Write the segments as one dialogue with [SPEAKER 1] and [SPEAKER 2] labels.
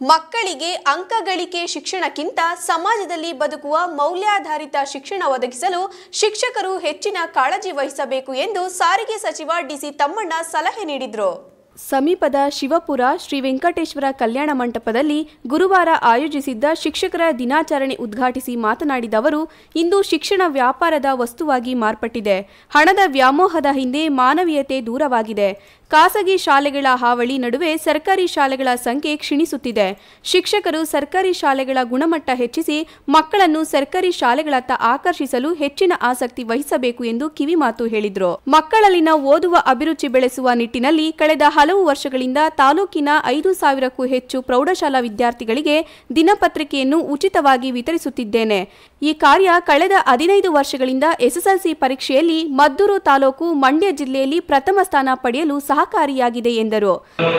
[SPEAKER 1] ಮಕ್ಕಳಿಗೆ ಅಂಕ ಗಳಿಕೆ ಶಿಕ್ಷಣಕ್ಕಿಂತ ಸಮಾಜದಲ್ಲಿ ಬದುಕುವ ಮೌಲ್ಯಾಧಾರಿತ ಶಿಕ್ಷಣ ಒದಗಿಸಲು ಶಿಕ್ಷಕರು ಹೆಚ್ಚಿನ ಕಾಳಜಿ ವಹಿಸಬೇಕು ಎಂದು ಸಾರಿಗೆ ಸಚಿವ ಡಿಸಿ ತಮ್ಮಣ್ಣ ಸಲಹೆ ನೀಡಿದರು ಸಮೀಪದ ಶಿವಪುರ ಶ್ರೀ ವೆಂಕಟೇಶ್ವರ ಕಲ್ಯಾಣ ಮಂಟಪದಲ್ಲಿ ಗುರುವಾರ ಆಯೋಜಿಸಿದ್ದ ಶಿಕ್ಷಕರ ದಿನಾಚರಣೆ ಉದ್ಘಾಟಿಸಿ ಮಾತನಾಡಿದ ಅವರು ಇಂದು ಶಿಕ್ಷಣ ವ್ಯಾಪಾರದ ವಸ್ತುವಾಗಿ ಮಾರ್ಪಟ್ಟಿದೆ ಹಣದ ವ್ಯಾಮೋಹದ ಹಿಂದೆ ಮಾನವೀಯತೆ ದೂರವಾಗಿದೆ ಖಾಸಗಿ ಶಾಲೆಗಳ ಹಾವಳಿ ನಡುವೆ ಸರ್ಕಾರಿ ಶಾಲೆಗಳ ಸಂಖ್ಯೆ ಕ್ಷೀಣಿಸುತ್ತಿದೆ ಶಿಕ್ಷಕರು ಸರ್ಕಾರಿ ಶಾಲೆಗಳ ಗುಣಮಟ್ಟ ಹೆಚ್ಚಿಸಿ ಮಕ್ಕಳನ್ನು ಸರ್ಕಾರಿ ಶಾಲೆಗಳತ್ತ ಆಕರ್ಷಿಸಲು ಹೆಚ್ಚಿನ ಆಸಕ್ತಿ ವಹಿಸಬೇಕು ಎಂದು ಕಿವಿಮಾತು ಹೇಳಿದರು ಮಕ್ಕಳಲ್ಲಿನ ಓದುವ ಅಭಿರುಚಿ ಬೆಳೆಸುವ ನಿಟ್ಟಿನಲ್ಲಿ ಕಳೆದ ಹಲವು ವರ್ಷಗಳಿಂದ ತಾಲೂಕಿನ ಐದು ಸಾವಿರಕ್ಕೂ ಹೆಚ್ಚು ಪ್ರೌಢಶಾಲಾ ವಿದ್ಯಾರ್ಥಿಗಳಿಗೆ ದಿನಪತ್ರಿಕೆಯನ್ನು ಉಚಿತವಾಗಿ ವಿತರಿಸುತ್ತಿದ್ದೇನೆ ಈ ಕಾರ್ಯ ಕಳೆದ ಹದಿನೈದು ವರ್ಷಗಳಿಂದ ಎಸ್ಎಸ್ಎಲ್ಸಿ ಪರೀಕ್ಷೆಯಲ್ಲಿ ಮದ್ದೂರು ತಾಲೂಕು ಮಂಡ್ಯ ಜಿಲ್ಲೆಯಲ್ಲಿ ಪ್ರಥಮ ಸ್ಥಾನ ಪಡೆಯಲು ಸಹಕಾರಿಯಾಗಿದೆ ಎಂದರು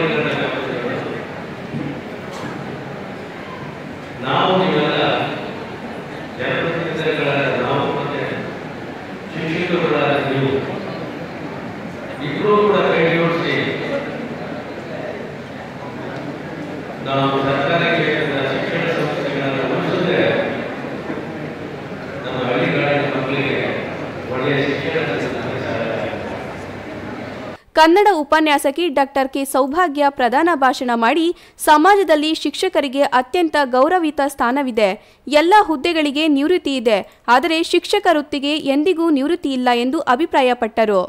[SPEAKER 2] ನಾವು ನೀವೆಲ್ಲ ಜನಪ್ರತಿನಿಧಿಗಳಾದ ನಾವು ಮತ್ತೆ ಶಿಕ್ಷಕರುಗಳಾದ ನೀವು ಇಬ್ಬರೂ ಕೂಡ ಕೈ ಜೋಡಿಸಿ ನಾವು ಸರ್ಕಾರಿ ಕ್ಷೇತ್ರದ ಶಿಕ್ಷಣ ಸಂಸ್ಥೆಗಳನ್ನು ಉಳಿಸಿದ್ರೆ ನಮ್ಮ ಹಳ್ಳಿಗಾಡಿನ ಮಕ್ಕಳಿಗೆ ಒಳ್ಳೆಯ ಶಿಕ್ಷಣ ಸಿಗುತ್ತೆ ಸರ್
[SPEAKER 1] ಕನ್ನಡ ಉಪನ್ಯಾಸಕಿ ಡಾಕ್ಟರ್ ಕೆ ಸೌಭಾಗ್ಯ ಪ್ರಧಾನ ಭಾಷಣ ಮಾಡಿ ಸಮಾಜದಲ್ಲಿ ಶಿಕ್ಷಕರಿಗೆ ಅತ್ಯಂತ ಗೌರವಿತ ಸ್ಥಾನವಿದೆ ಎಲ್ಲ ಹುದ್ದೆಗಳಿಗೆ ನಿವೃತ್ತಿ ಇದೆ ಆದರೆ ಶಿಕ್ಷಕ ವೃತ್ತಿಗೆ ಎಂದಿಗೂ ನಿವೃತ್ತಿ ಇಲ್ಲ ಎಂದು ಅಭಿಪ್ರಾಯಪಟ್ಟರು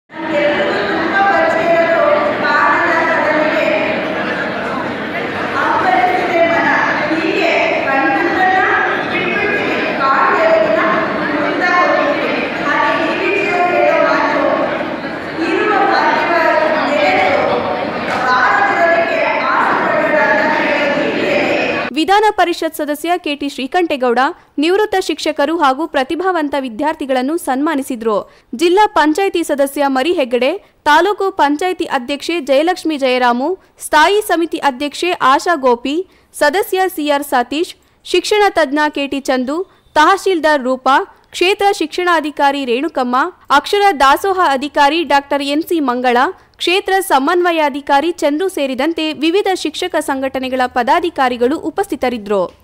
[SPEAKER 1] ವಿಧಾನ ಪರಿಷತ್ ಸದಸ್ಯ ಕೆಟಿ ಶ್ರೀಕಂಠೇಗೌಡ ನಿವೃತ್ತ ಶಿಕ್ಷಕರು ಹಾಗೂ ಪ್ರತಿಭಾವಂತ ವಿದ್ಯಾರ್ಥಿಗಳನ್ನು ಸನ್ಮಾನಿಸಿದ್ರು ಜಿಲ್ಲಾ ಪಂಚಾಯಿತಿ ಸದಸ್ಯ ಮರಿ ಹೆಗ್ಗಡೆ ತಾಲೂಕು ಪಂಚಾಯಿತಿ ಅಧ್ಯಕ್ಷೆ ಜಯಲಕ್ಷ್ಮಿ ಜಯರಾಮು ಸ್ಥಾಯಿ ಸಮಿತಿ ಅಧ್ಯಕ್ಷೆ ಆಶಾ ಗೋಪಿ ಸದಸ್ಯ ಸಿಆರ್ ಸತೀಶ್ ಶಿಕ್ಷಣ ತಜ್ಞ ಕೆಟಿ ಚಂದು ತಹಶೀಲ್ದಾರ್ ರೂಪಾ ಕ್ಷೇತ್ರ ಶಿಕ್ಷಣಾಧಿಕಾರಿ ರೇಣುಕಮ್ಮ ಅಕ್ಷರ ದಾಸೋಹ ಅಧಿಕಾರಿ ಡಾಕ್ಟರ್ ಎನ್ಸಿ ಮಂಗಳ ಕ್ಷೇತ್ರ ಸಮನ್ವಯಾಧಿಕಾರಿ ಚಂದ್ರು ಸೇರಿದಂತೆ ವಿವಿಧ ಶಿಕ್ಷಕ ಸಂಘಟನೆಗಳ ಪದಾಧಿಕಾರಿಗಳು ಉಪಸ್ಥಿತರಿದ್ದರು